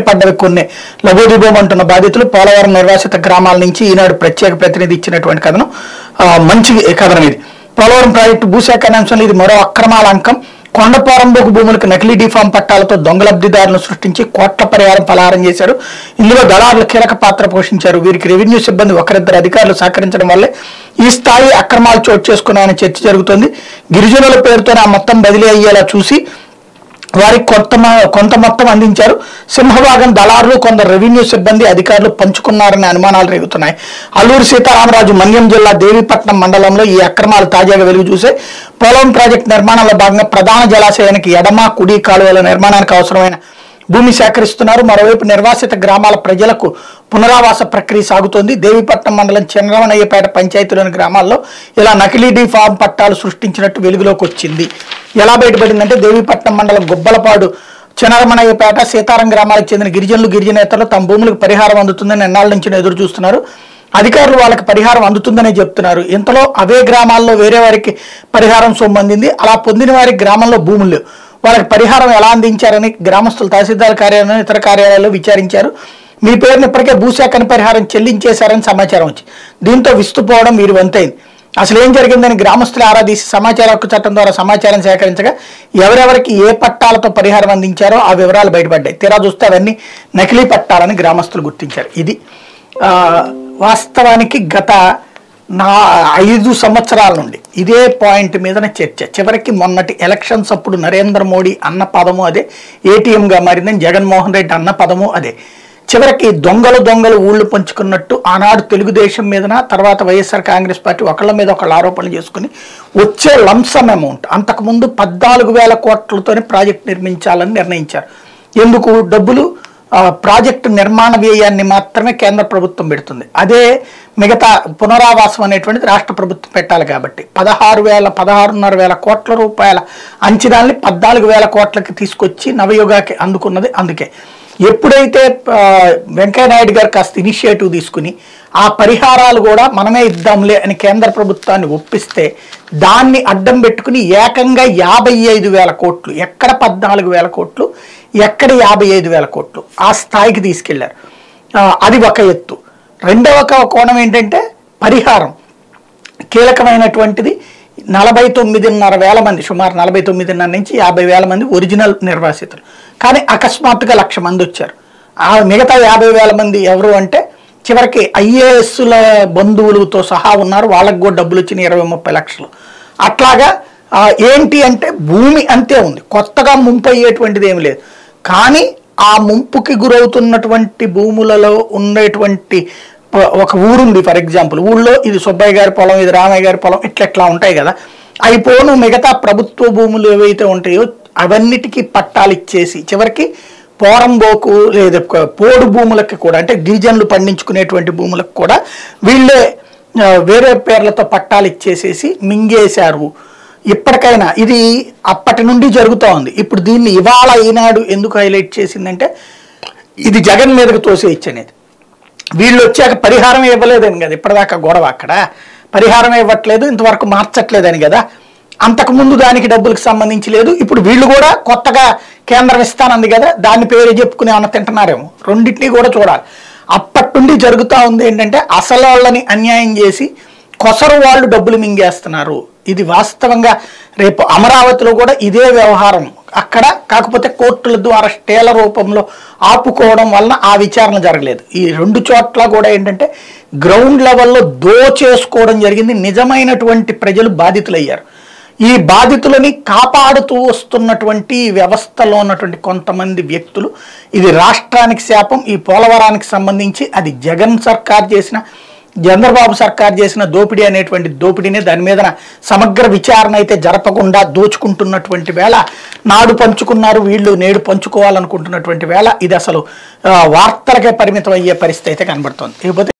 పడ్డవి కొన్ని లబోదిబోమంటున్న బాధితులు పోలవరం నిర్వాసిత గ్రామాల నుంచి ఈనాడు ప్రత్యేక ప్రతినిధి ఇచ్చినటువంటి కథనం ఆ, మంచి కథనం ఇది పోలవరం ప్రాజెక్టు భూసేకరణ అంశంలో ఇది మరో అక్రమాల అంకం కొండపోరంబోకు భూములకు నకిలీ డిఫామ్ పట్టాలతో దొంగ లబ్ధిదారులను సృష్టించి కోట్ల పరిహారం ఫలహారం చేశారు ఇందులో దళారులు కీలక పాత్ర పోషించారు వీరికి రెవెన్యూ సిబ్బంది ఒకరిద్దరు అధికారులు సహకరించడం వల్లే ఈ స్థాయి అక్రమాలు చోటు చేసుకున్నాయని చర్చ జరుగుతోంది గిరిజనుల పేరుతోనే ఆ మొత్తం బదిలీ అయ్యేలా చూసి వారికి కొంత మ- కొంత మొత్తం అందించారు సింహభాగం దళారులు కొందరు రెవెన్యూ సిబ్బంది అధికారులు పంచుకున్నారనే అనుమానాలు రేగుతున్నాయి అల్లూరు సీతారామరాజు మన్యం జిల్లా దేవీపట్నం మండలంలో ఈ అక్రమాలు తాజాగా వెలుగు చూసే పోలవరం ప్రాజెక్టు నిర్మాణంలో భాగంగా ప్రధాన జలాశయానికి ఎడమ కుడి కాలువల నిర్మాణానికి అవసరమైన భూమి సేకరిస్తున్నారు మరోవైపు నిర్వాసిత గ్రామాల ప్రజలకు పునరావాస ప్రక్రియ సాగుతోంది దేవీపట్నం మండలం చంద్రవనయ్యపేట పంచాయతీలోని గ్రామాల్లో ఇలా నకిలీ డీ ఫామ్ పట్టాలు సృష్టించినట్టు వెలుగులోకి వచ్చింది ఎలా బయటపడిందంటే దేవీపట్నం మండలం గుబ్బలపాడు చనరమణయ్యపేట సీతారం గ్రామాలకు చెందిన గిరిజనులు గిరిజనేతలు తమ భూములకు పరిహారం అందుతుందని ఎన్నాళ్ళ నుంచి ఎదురు చూస్తున్నారు అధికారులు వాళ్ళకి పరిహారం అందుతుందనే చెప్తున్నారు ఇంతలో అవే గ్రామాల్లో వేరే వారికి పరిహారం సొమ్ము అందింది అలా పొందిన వారికి గ్రామంలో భూములు లేవు వాళ్ళకి పరిహారం ఎలా అందించారని గ్రామస్తులు తహసీల్దార్ కార్యాలయం ఇతర కార్యాలయాల్లో విచారించారు మీ పేరుని ఇప్పటికే భూసేకరణ పరిహారం చెల్లించేశారని సమాచారం వచ్చింది దీంతో విస్తుపోవడం వీరి వంతైంది అసలు ఏం జరిగిందని గ్రామస్తులు ఆరాధీసి సమాచార హక్కు చట్టం ద్వారా సమాచారం సేకరించగా ఎవరెవరికి ఏ పట్టాలతో పరిహారం అందించారో ఆ వివరాలు బయటపడ్డాయి తీరా చూస్తే అవన్నీ నకిలీ పట్టాలని గ్రామస్తులు గుర్తించారు ఇది ఆ, వాస్తవానికి గత నా ఐదు సంవత్సరాల నుండి ఇదే పాయింట్ మీదన చర్చ చివరికి మొన్నటి ఎలక్షన్స్ అప్పుడు నరేంద్ర మోడీ అన్న పదము అదే ఏటీఎంగా మారిందని జగన్మోహన్ రెడ్డి అన్న పదము అదే చివరికి దొంగలు దొంగలు ఊళ్ళు పంచుకున్నట్టు ఆనాడు తెలుగుదేశం మీదన తర్వాత వైఎస్ఆర్ కాంగ్రెస్ పార్టీ ఒకళ్ళ మీద ఒకళ్ళు ఆరోపణలు చేసుకుని వచ్చే లంసమ్ అమౌంట్ అంతకుముందు పద్నాలుగు వేల కోట్లతోనే ప్రాజెక్ట్ నిర్మించాలని నిర్ణయించారు ఎందుకు డబ్బులు ఆ, ప్రాజెక్టు నిర్మాణ వ్యయాన్ని మాత్రమే కేంద్ర ప్రభుత్వం పెడుతుంది అదే మిగతా పునరావాసం అనేటువంటిది రాష్ట్ర ప్రభుత్వం పెట్టాలి కాబట్టి పదహారు వేల పదహారున్నర వేల కోట్ల రూపాయల అంచనాల్ని పద్నాలుగు వేల కోట్లకి తీసుకొచ్చి నవయుగాకి అందుకున్నది అందుకే ఎప్పుడైతే ఆ, వెంకయ్యనాయుడు గారు కాస్త ఇనిషియేటివ్ తీసుకుని ఆ పరిహారాలు కూడా మనమే ఇద్దాంలే అని కేంద్ర ప్రభుత్వాన్ని ఒప్పిస్తే దాన్ని అడ్డం పెట్టుకుని ఏకంగా యాభై ఐదు వేల కోట్లు ఎక్కడ పద్నాలుగు వేల కోట్లు ఎక్కడ యాభై ఐదు వేల కోట్లు ఆ స్థాయికి తీసుకెళ్లారు ఆ, అది ఒక ఎత్తు రెండవ ఒక కోణం ఏంటంటే పరిహారం కీలకమైనటువంటిది నలభై తొమ్మిదిన్నర వేల మంది సుమారు నలభై తొమ్మిదిన్నర నుంచి యాభై వేల మంది ఒరిజినల్ నిర్వాసితులు కానీ అకస్మాత్తుగా లక్ష మంది వచ్చారు ఆ మిగతా యాభై వేల మంది ఎవరు అంటే చివరికి ఐఏఎస్ల బంధువులతో సహా ఉన్నారు వాళ్ళకి కూడా డబ్బులు వచ్చిన ఇరవై ముప్పై లక్షలు అట్లాగా ఆ, ఏంటి అంటే భూమి అంతే ఉంది కొత్తగా ముంపు అయ్యేటువంటిది ఏమి లేదు కానీ ఆ ముంపుకి గురవుతున్నటువంటి భూములలో ఉండేటువంటి ప- ఒక ఊరుంది ఫర్ ఎగ్జాంపుల్ ఊళ్ళో ఇది సుబ్బయ్య గారి పొలం ఇది రామయ్య గారి పొలం ఇట్లా ఇట్లా ఉంటాయి కదా అవి పోను మిగతా ప్రభుత్వ భూములు ఏవైతే ఉంటాయో అవన్నిటికీ పట్టాలు ఇచ్చేసి చివరికి పోరంబోకు లేదా ఒక పోడు భూములకి కూడా అంటే గిరిజనులు పండించుకునేటువంటి భూములకు కూడా వీళ్ళే ఆ, వేరే పేర్లతో పట్టాలు ఇచ్చేసేసి మింగేశారు ఇప్పటికైనా ఇది అప్పటి నుండి జరుగుతూ ఉంది ఇప్పుడు దీన్ని ఇవాళ ఈనాడు ఎందుకు హైలైట్ చేసిందంటే ఇది జగన్ మీదకి తోసేయచ్చు అనేది వీళ్ళు వచ్చాక పరిహారం ఇవ్వలేదని కదా ఇప్పటిదాకా గొడవ అక్కడ పరిహారం ఇవ్వట్లేదు ఇంతవరకు మార్చట్లేదని కదా అంతకుముందు దానికి డబ్బులకు సంబంధించి లేదు ఇప్పుడు వీళ్ళు కూడా కొత్తగా కేంద్రం ఇస్తానంది కదా దాని పేరు చెప్పుకుని ఏమన్నా తింటున్నారేమో రెండింటినీ కూడా చూడాలి అప్పటి నుండి జరుగుతూ ఉంది ఏంటంటే అసలు వాళ్ళని అన్యాయం చేసి కొసరు వాళ్ళు డబ్బులు మింగేస్తున్నారు ఇది వాస్తవంగా రేపు అమరావతిలో కూడా ఇదే వ్యవహారం అక్కడ కాకపోతే కోర్టుల ద్వారా స్టేల రూపంలో ఆపుకోవడం వలన ఆ విచారణ జరగలేదు ఈ రెండు చోట్ల కూడా ఏంటంటే గ్రౌండ్ లెవెల్లో దోచేసుకోవడం జరిగింది నిజమైనటువంటి ప్రజలు బాధితులయ్యారు ఈ బాధితులని కాపాడుతూ వస్తున్నటువంటి ఈ వ్యవస్థలో ఉన్నటువంటి కొంతమంది వ్యక్తులు ఇది రాష్ట్రానికి శాపం ఈ పోలవరానికి సంబంధించి అది జగన్ సర్కార్ చేసిన చంద్రబాబు సర్కార్ చేసిన దోపిడీ అనేటువంటి దోపిడీనే దాని మీద సమగ్ర విచారణ అయితే జరపకుండా దోచుకుంటున్నటువంటి వేళ నాడు పంచుకున్నారు వీళ్ళు నేడు పంచుకోవాలనుకుంటున్నటువంటి వేళ ఇది అసలు ఆ, వార్తలకే పరిమితం అయ్యే పరిస్థితి అయితే కనబడుతోంది ఇకపోతే